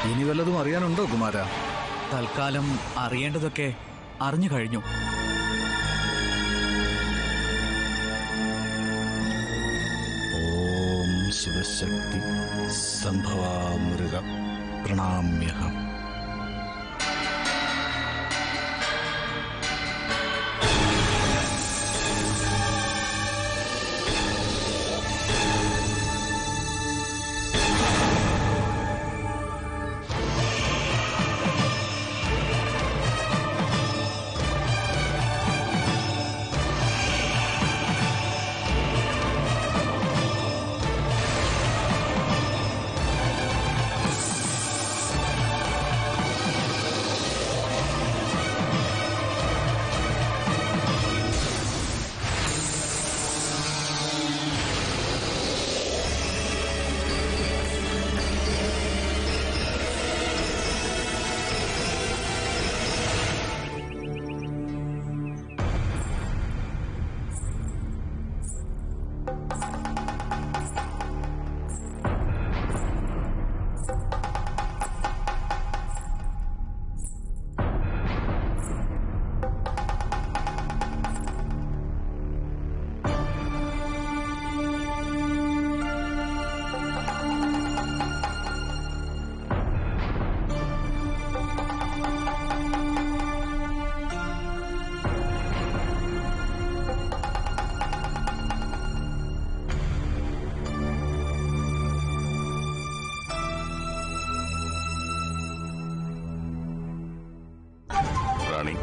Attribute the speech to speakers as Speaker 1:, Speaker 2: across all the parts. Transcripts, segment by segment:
Speaker 1: ഇനി വല്ലതും അറിയാനുണ്ടോ കുമാര
Speaker 2: തൽക്കാലം അറിയേണ്ടതൊക്കെ അറിഞ്ഞു കഴിഞ്ഞു
Speaker 1: ഓം ശിവശക്തി സംഭവാമൃഗ പ്രണാമ്യഹം
Speaker 3: റാണി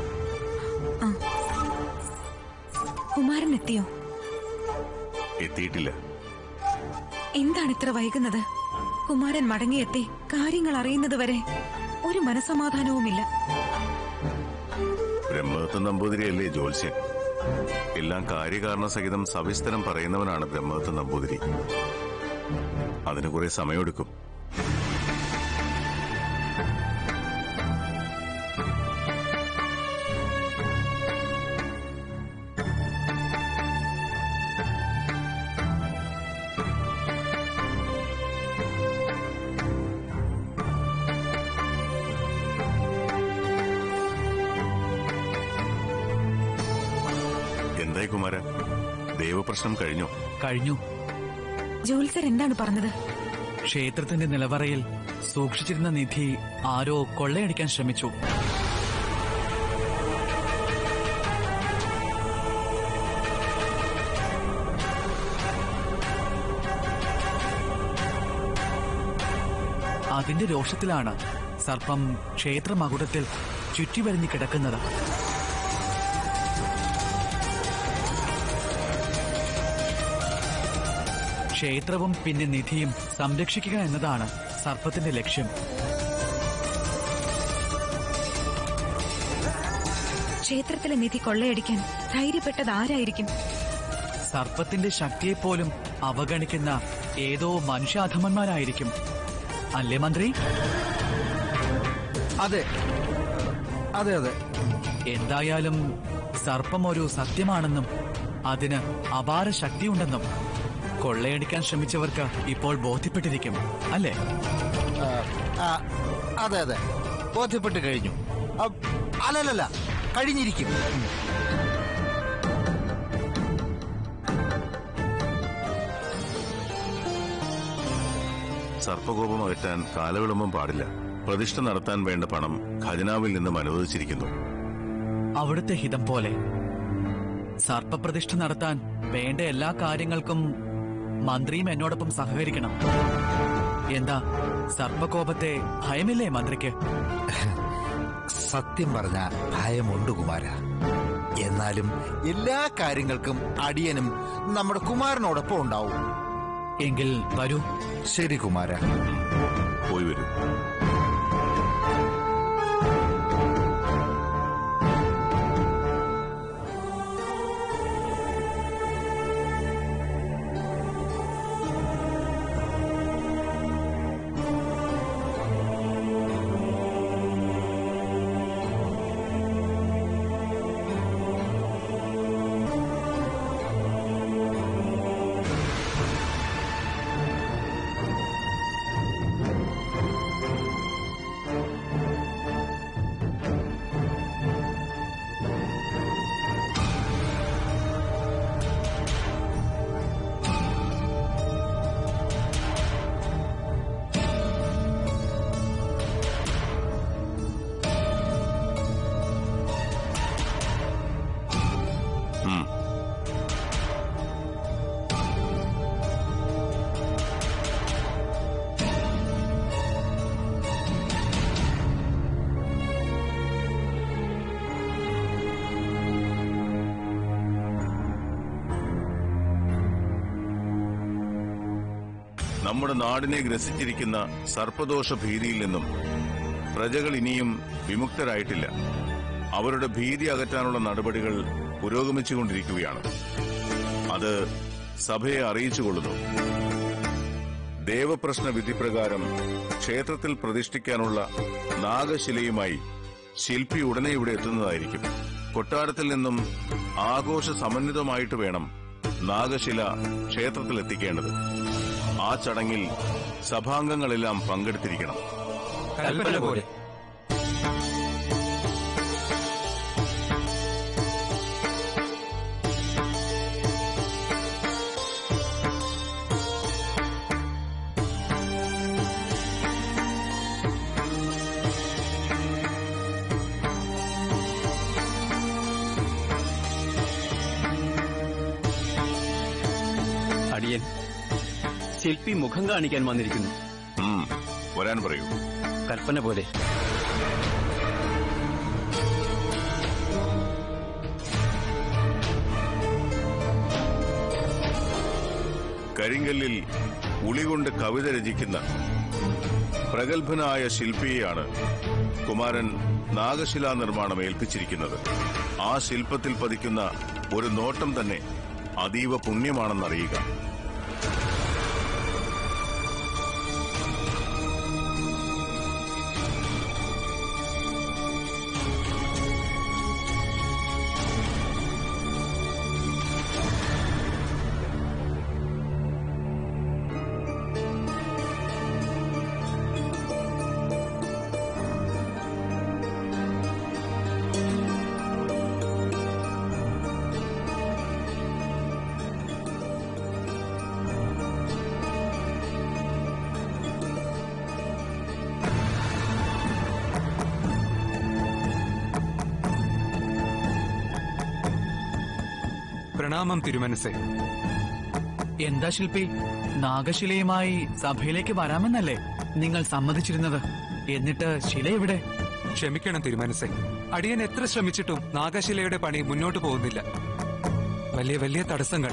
Speaker 4: കുമാരൻ എത്തിയോ
Speaker 3: എത്തിയിട്ടില്ല
Speaker 4: എന്താണ് ഇത്ര വൈകുന്നത് കുമാരൻ മടങ്ങിയെത്തി കാര്യങ്ങൾ അറിയുന്നത് വരെ ഒരു മനസമാധാനവുമില്ല
Speaker 3: ബ്രഹ്മദത്ത നമ്പൂതിരിയല്ലേ ജ്യോത്സ്യൻ എല്ലാം കാര്യകാരണ സഹിതം സവിസ്തരം പറയുന്നവനാണ് ബ്രഹ്മദത്ത നമ്പൂതിരി അതിന് കുറെ സമയമെടുക്കും എന്തായി കുമാര ദേവപ്രശ്നം കഴിഞ്ഞോ
Speaker 2: കഴിഞ്ഞു
Speaker 4: ജോത്സർ എന്താണ് പറഞ്ഞത്
Speaker 2: ക്ഷേത്രത്തിന്റെ നിലവറയിൽ സൂക്ഷിച്ചിരുന്ന നിധി ആരോ കൊള്ളയടിക്കാൻ ശ്രമിച്ചു അതിന്റെ രോഷത്തിലാണ് സർപ്പം ക്ഷേത്രമകുടത്തിൽ ചുറ്റിവരിഞ്ഞു കിടക്കുന്നത് ക്ഷേത്രവും പിന്നെ നിധിയും സംരക്ഷിക്കുക എന്നതാണ് സർപ്പത്തിന്റെ ലക്ഷ്യം
Speaker 4: ക്ഷേത്രത്തിലെ നിധി കൊള്ളയടിക്കാൻ ധൈര്യപ്പെട്ടത് ആരായിരിക്കും
Speaker 2: സർപ്പത്തിന്റെ ശക്തിയെപ്പോലും അവഗണിക്കുന്ന ഏതോ മനുഷ്യാധമന്മാരായിരിക്കും അല്ലേ മന്ത്രി
Speaker 1: അതെ അതെ അതെ
Speaker 2: എന്തായാലും സർപ്പം ഒരു സത്യമാണെന്നും അതിന് അപാര ശക്തിയുണ്ടെന്നും കൊള്ളയടിക്കാൻ ശ്രമിച്ചവർക്ക് ഇപ്പോൾ ബോധ്യപ്പെട്ടിരിക്കും അല്ലേ
Speaker 5: ആ, ആ, അതെ അതെ ബോധ്യപ്പെട്ട് കഴിഞ്ഞു അ, അല്ലല്ലല്ല കഴിഞ്ഞിരിക്കും
Speaker 3: സർപ്പകോപം അകറ്റാൻ കാലവിളംബം പാടില്ല പ്രതിഷ്ഠ നടത്താൻ വേണ്ട പണം ഖജനാവിൽ നിന്നും അനുവദിച്ചിരിക്കുന്നു
Speaker 2: അവിടുത്തെ ഹിതം പോലെ സർപ്പപ്രതിഷ്ഠ നടത്താൻ വേണ്ട എല്ലാ കാര്യങ്ങൾക്കും മന്ത്രിയും എന്നോടൊപ്പം സഹകരിക്കണം എന്താ സർപ്പകോപത്തെ ഭയമില്ലേ മന്ത്രിക്ക്
Speaker 5: സത്യം പറഞ്ഞ ഭയമുണ്ട് കുമാര എന്നാലും എല്ലാ കാര്യങ്ങൾക്കും അടിയനും നമ്മുടെ കുമാരനോടൊപ്പം ഉണ്ടാവും
Speaker 2: എങ്കിൽ വരൂ
Speaker 5: ശരി കുമാര
Speaker 3: പോയി വരൂ നമ്മുടെ നാടിനെ ഗ്രസിച്ചിരിക്കുന്ന സർപ്പദോഷ ഭീതിയിൽ നിന്നും പ്രജകൾ ഇനിയും വിമുക്തരായിട്ടില്ല അവരുടെ ഭീതി അകറ്റാനുള്ള നടപടികൾ പുരോഗമിച്ചുകൊണ്ടിരിക്കുകയാണ് അത് സഭയെ അറിയിച്ചുകൊള്ളുന്നു ദേവപ്രശ്ന വിധിപ്രകാരം ക്ഷേത്രത്തിൽ പ്രതിഷ്ഠിക്കാനുള്ള നാഗശിലയുമായി ശില്പി ഉടനെ ഇവിടെ എത്തുന്നതായിരിക്കും കൊട്ടാരത്തിൽ നിന്നും ആഘോഷ സമന്വിതമായിട്ട് വേണം നാഗശില ക്ഷേത്രത്തിൽ എത്തിക്കേണ്ടത് ആ ചടങ്ങിൽ സഭാംഗങ്ങളെല്ലാം പങ്കെടുത്തിരിക്കണം
Speaker 6: കൽപ്പന പോലെ
Speaker 7: അടിയൻ ശില്പി മുഖം കാണിക്കാൻ വന്നിരിക്കുന്നു
Speaker 3: ഉം, വരാൻ പറയൂ
Speaker 7: കൽപ്പന പോലെ
Speaker 3: കരിങ്കല്ലിൽ ഉളികൊണ്ട് കവിത രചിക്കുന്ന പ്രഗത്ഭനായ ശില്പിയെയാണ് കുമാരൻ നാഗശിലാ നിർമ്മാണം ഏൽപ്പിച്ചിരിക്കുന്നത് ആ ശില്പത്തിൽ പതിക്കുന്ന ഒരു നോട്ടം തന്നെ അതീവ പുണ്യമാണെന്നറിയുക
Speaker 6: പ്രണാമം തിരുമനസേ
Speaker 2: എന്താ ശില്പി നാഗശിലയുമായി സഭയിലേക്ക് വരാമെന്നല്ലേ നിങ്ങൾ സമ്മതിച്ചിരുന്നത് എന്നിട്ട് ശില എവിടെ
Speaker 6: ക്ഷമിക്കണം തിരുമനസേ അടിയൻ എത്ര ശ്രമിച്ചിട്ടും നാഗശിലയുടെ പണി മുന്നോട്ട് പോകുന്നില്ല വലിയ വലിയ തടസ്സങ്ങൾ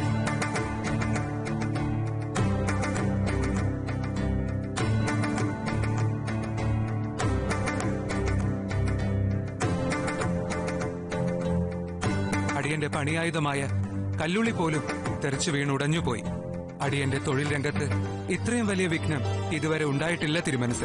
Speaker 6: അടിയന്റെ പണിയായുധമായ കല്ലുളി പോലും തെറിച്ചു വീണുടഞ്ഞുപോയി അടിയന്റെ തൊഴിൽ രംഗത്ത് ഇത്രയും വലിയ വിഘ്നം ഇതുവരെ ഉണ്ടായിട്ടില്ല തിരുമനസേ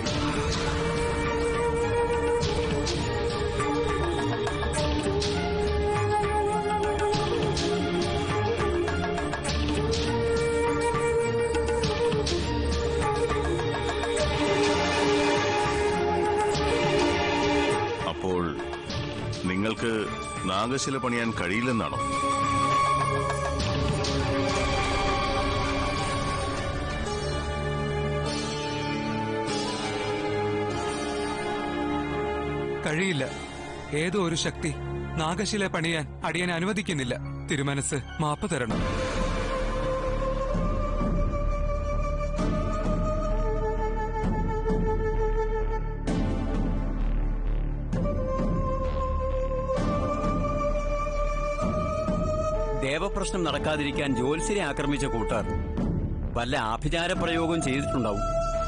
Speaker 3: അപ്പോൾ നിങ്ങൾക്ക് നാഗശില പണിയാൻ കഴിയില്ലെന്നാണോ
Speaker 6: കഴിയില്ല ഏതോ ഒരു ശക്തി നാഗശില പണിയാൻ അടിയനെ അനുവദിക്കുന്നില്ല തിരുമനസ് മാപ്പ് തരണം
Speaker 7: ദേവപ്രശ്നം നടക്കാതിരിക്കാൻ ജ്യോത്സ്യരെ ആക്രമിച്ച കൂട്ടർ വല്ല ആഭിചാര പ്രയോഗം ചെയ്തിട്ടുണ്ടാവും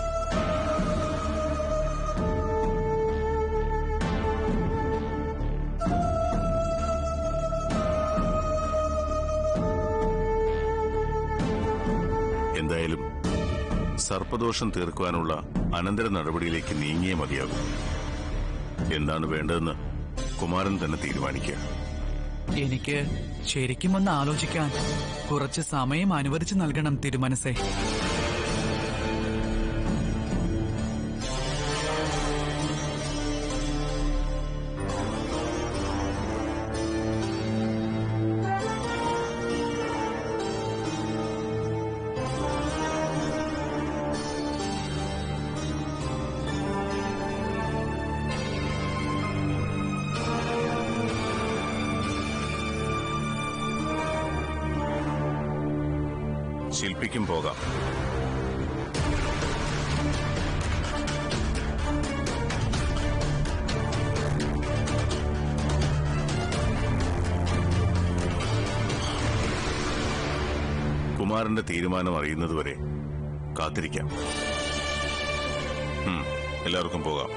Speaker 3: എന്തായാലും സർപ്പദോഷം തീർക്കുവാനുള്ള അനന്തര നടപടിയിലേക്ക് നീങ്ങിയേ മതിയാകും എന്താണ് വേണ്ടതെന്ന് കുമാരൻ തന്നെ തീരുമാനിക്കുക
Speaker 2: എനിക്ക് ശരിക്കും ഒന്ന് ആലോചിക്കാൻ കുറച്ച് സമയം അനുവദിച്ചു നൽകണം തിരുമനസേ
Speaker 3: ശില്പിക്കും പോകാം കുമാരന്റെ തീരുമാനം അറിയുന്നതുവരെ കാത്തിരിക്കാം ഉം, എല്ലാവർക്കും പോകാം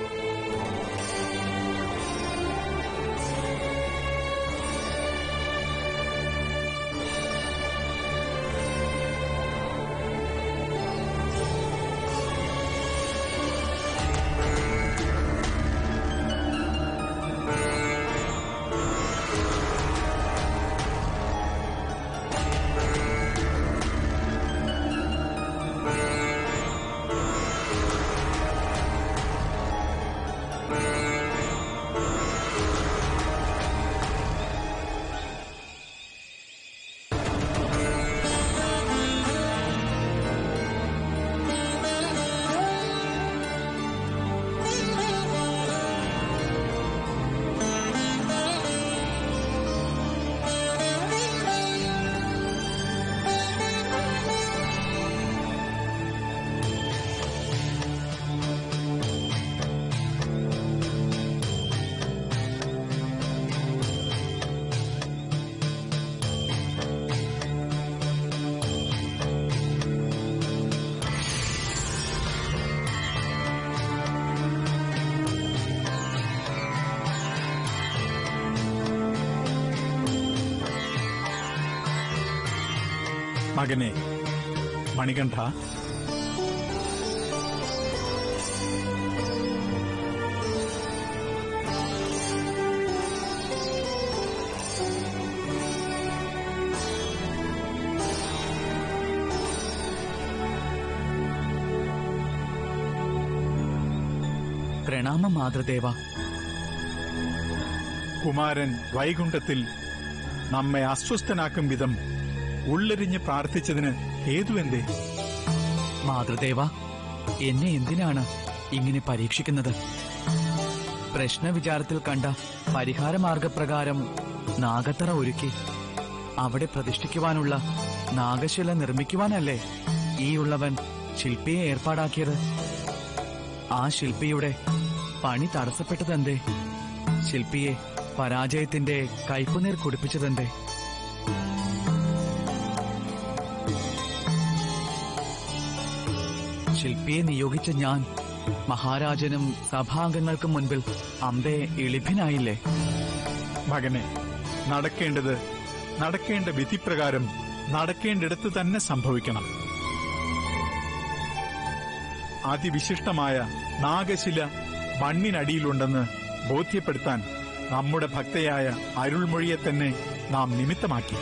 Speaker 8: മകനെ മണികണ്ഠ
Speaker 2: പ്രണാമം മാതൃദേവ
Speaker 8: കുമാരൻ വൈകുണ്ഠത്തിൽ നമ്മെ അസ്വസ്ഥനാക്കും വിധം ഉള്ളെരിഞ്ഞ് പ്രാർത്ഥിച്ചതിന് ഹേതുവെന്തേ
Speaker 2: മാതൃദേവ എന്നെ എന്തിനാണ് ഇങ്ങനെ പരീക്ഷിക്കുന്നത് പ്രശ്നവിചാരത്തിൽ കണ്ട പരിഹാരമാർഗപ്രകാരം നാഗത്തറ ഒരുക്കി അവിടെ പ്രതിഷ്ഠിക്കുവാനുള്ള നാഗശില നിർമ്മിക്കുവാനല്ലേ ഈ ഉള്ളവൻ ശില്പിയെ ഏർപ്പാടാക്കിയത് ആ ശില്പിയുടെ പണി തടസ്സപ്പെട്ടതെന്തേ ശില്പിയെ പരാജയത്തിന്റെ കയ്പുനീർ കുടിപ്പിച്ചതെന്തേ ശില്പിയെ നിയോഗിച്ച ഞാൻ മഹാരാജനും സഭാംഗങ്ങൾക്കും മുൻപിൽ അമ്പെ എളിഭനായില്ലേ
Speaker 8: മകനെ നടക്കേണ്ടത് നടക്കേണ്ട വിധിപ്രകാരം നടക്കേണ്ടിടത്ത് തന്നെ സംഭവിക്കണം അതിവിശിഷ്ടമായ നാഗശില മണ്ണിനടിയിലുണ്ടെന്ന് ബോധ്യപ്പെടുത്താൻ നമ്മുടെ ഭക്തയായ അരുൾമൊഴിയെ തന്നെ നാം നിമിത്തമാക്കി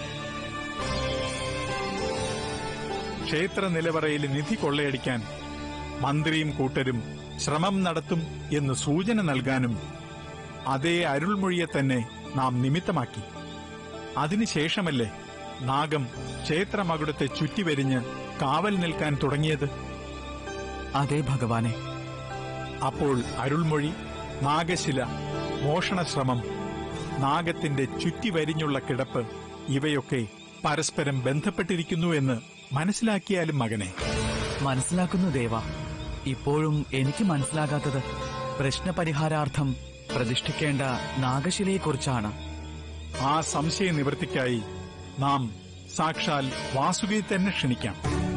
Speaker 8: ക്ഷേത്ര നിലവറയിൽ നിധി കൊള്ളയടിക്കാൻ മന്ത്രിയും കൂട്ടരും ശ്രമം നടത്തും എന്ന് സൂചന നൽകാനും അതേ അരുൾമൊഴിയെ തന്നെ നാം നിമിത്തമാക്കി അതിനുശേഷമല്ലേ നാഗം ക്ഷേത്രമകുടത്തെ ചുറ്റിവരിഞ്ഞ് കാവൽ നിൽക്കാൻ തുടങ്ങിയത്
Speaker 2: അതേ ഭഗവാനെ
Speaker 8: അപ്പോൾ അരുൾമൊഴി നാഗശില മോഷണശ്രമം നാഗത്തിന്റെ ചുറ്റിവരിഞ്ഞുള്ള കിടപ്പ് ഇവയൊക്കെ പരസ്പരം ബന്ധപ്പെട്ടിരിക്കുന്നു എന്ന് മനസ്സിലാക്കിയാലും മകനെ
Speaker 2: മനസ്സിലാക്കുന്നു ദേവ ഇപ്പോഴും എനിക്ക് മനസ്സിലാകാത്തത് പ്രശ്നപരിഹാരാർത്ഥം പ്രതിഷ്ഠിക്കേണ്ട നാഗശിലയെക്കുറിച്ചാണ്
Speaker 8: ആ സംശയ നിവൃത്തിക്കായി നാം സാക്ഷാൽ വാസുകിയെ തന്നെ ക്ഷണിക്കാം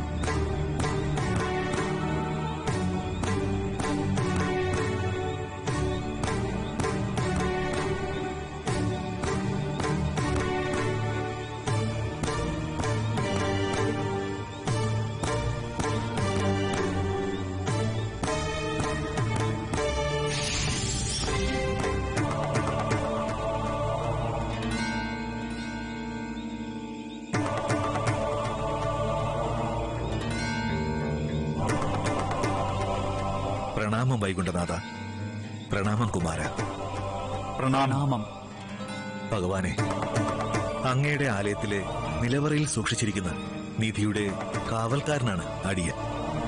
Speaker 5: പ്രണാമം വൈകുണ്ഠനാഥ പ്രണാമം കുമാര
Speaker 8: പ്രണാമം
Speaker 2: നാമം
Speaker 5: ഭഗവാനെ അങ്ങയുടെ ആലയത്തിലെ നിലവറയിൽ സൂക്ഷിച്ചിരിക്കുന്ന നിധിയുടെ കാവൽക്കാരനാണ് അടിയൻ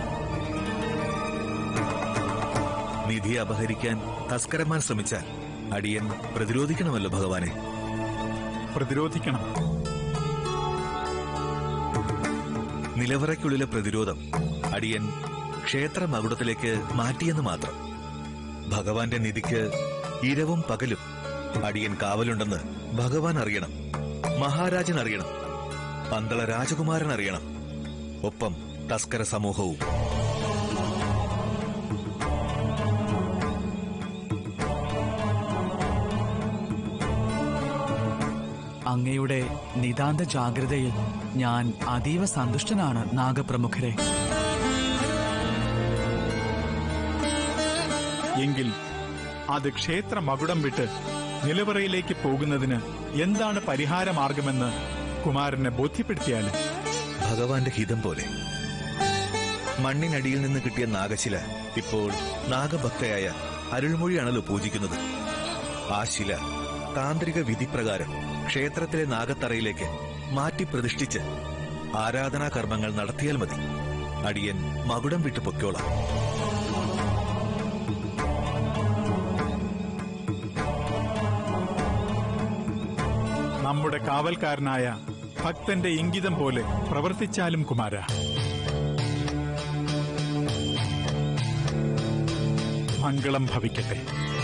Speaker 5: നിധി അപഹരിക്കാൻ തസ്കരന്മാർ ശ്രമിച്ചാൽ അടിയൻ പ്രതിരോധിക്കണമല്ലോ ഭഗവാനെ
Speaker 8: പ്രതിരോധിക്കണം
Speaker 5: നിലവറയ്ക്കുള്ളിലെ പ്രതിരോധം അടിയൻ ക്ഷേത്ര മകുടത്തിലേക്ക് മാറ്റിയെന്ന് മാത്രം ഭഗവാന്റെ നിധിക്ക് ഇരവും പകലും അടിയൻ കാവലുണ്ടെന്ന് ഭഗവാൻ അറിയണം മഹാരാജൻ അറിയണം പന്തള രാജകുമാരൻ അറിയണം ഒപ്പം
Speaker 9: തസ്കര സമൂഹവും
Speaker 2: അങ്ങയുടെ നിതാന്ത ജാഗ്രതയിൽ ഞാൻ അതീവ സന്തുഷ്ടനാണ് നാഗപ്രമുഖരെ
Speaker 8: എങ്കിൽ അത് ക്ഷേത്ര മകുടം വിട്ട് നിലവറയിലേക്ക് പോകുന്നതിന് എന്താണ് പരിഹാരമാർഗമെന്ന് കുമാരനെ ബോധ്യപ്പെടുത്തിയാലും
Speaker 9: ഭഗവാന്റെ ഹിതം പോലെ മണ്ണിനടിയിൽ നിന്ന് കിട്ടിയ നാഗശില ഇപ്പോൾ നാഗഭക്തയായ അരുൾമൊഴിയാണല്ലോ പൂജിക്കുന്നത് ആ ശില താന്ത്രിക വിധിപ്രകാരം ക്ഷേത്രത്തിലെ നാഗത്തറയിലേക്ക് മാറ്റി പ്രതിഷ്ഠിച്ച് ആരാധനാ കർമ്മങ്ങൾ നടത്തിയാൽ മതി അടിയൻ മകുടം വിട്ടു പൊക്കോളാം
Speaker 8: നമ്മുടെ കാവൽക്കാരനായ ഭക്തന്റെ ഇംഗിതം പോലെ പ്രവർത്തിച്ചാലും കുമാര മംഗളം ഭവിക്കട്ടെ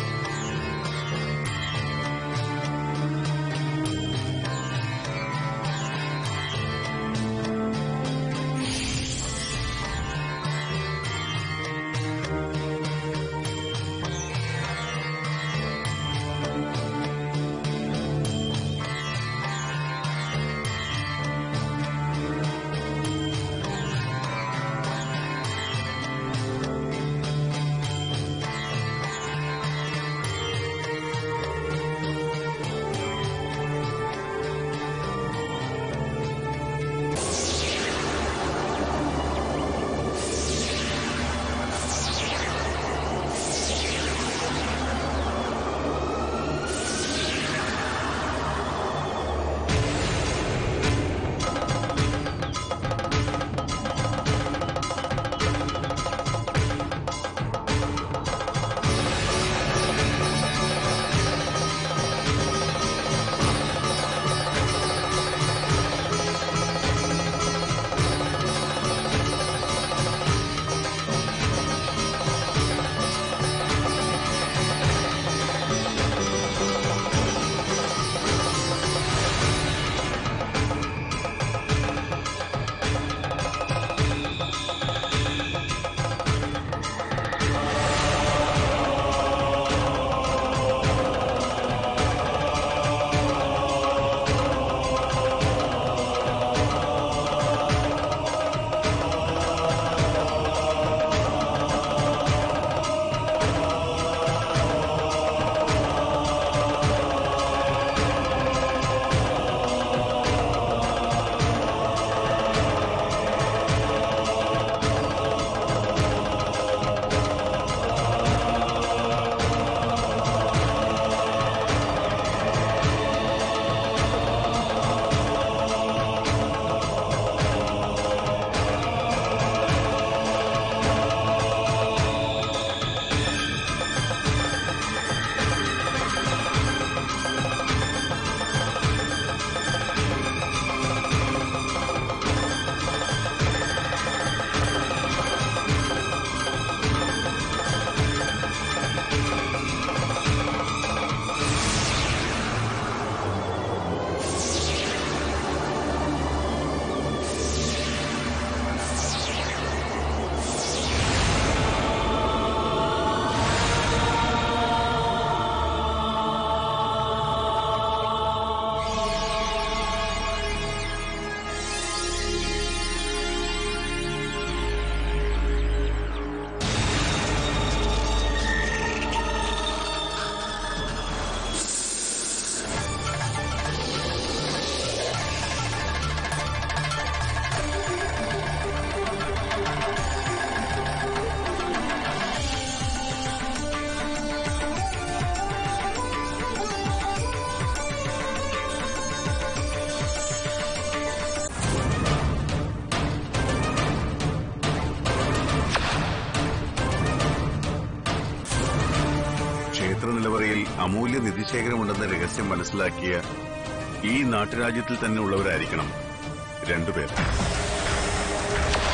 Speaker 3: ക്ഷേത്ര നിലവറയിൽ അമൂല്യ നിധിശേഖരമുണ്ടെന്ന രഹസ്യം മനസ്സിലാക്കിയ ഈ നാട്ടുരാജ്യത്തിൽ തന്നെ ഉള്ളവരായിരിക്കണം രണ്ടുപേർ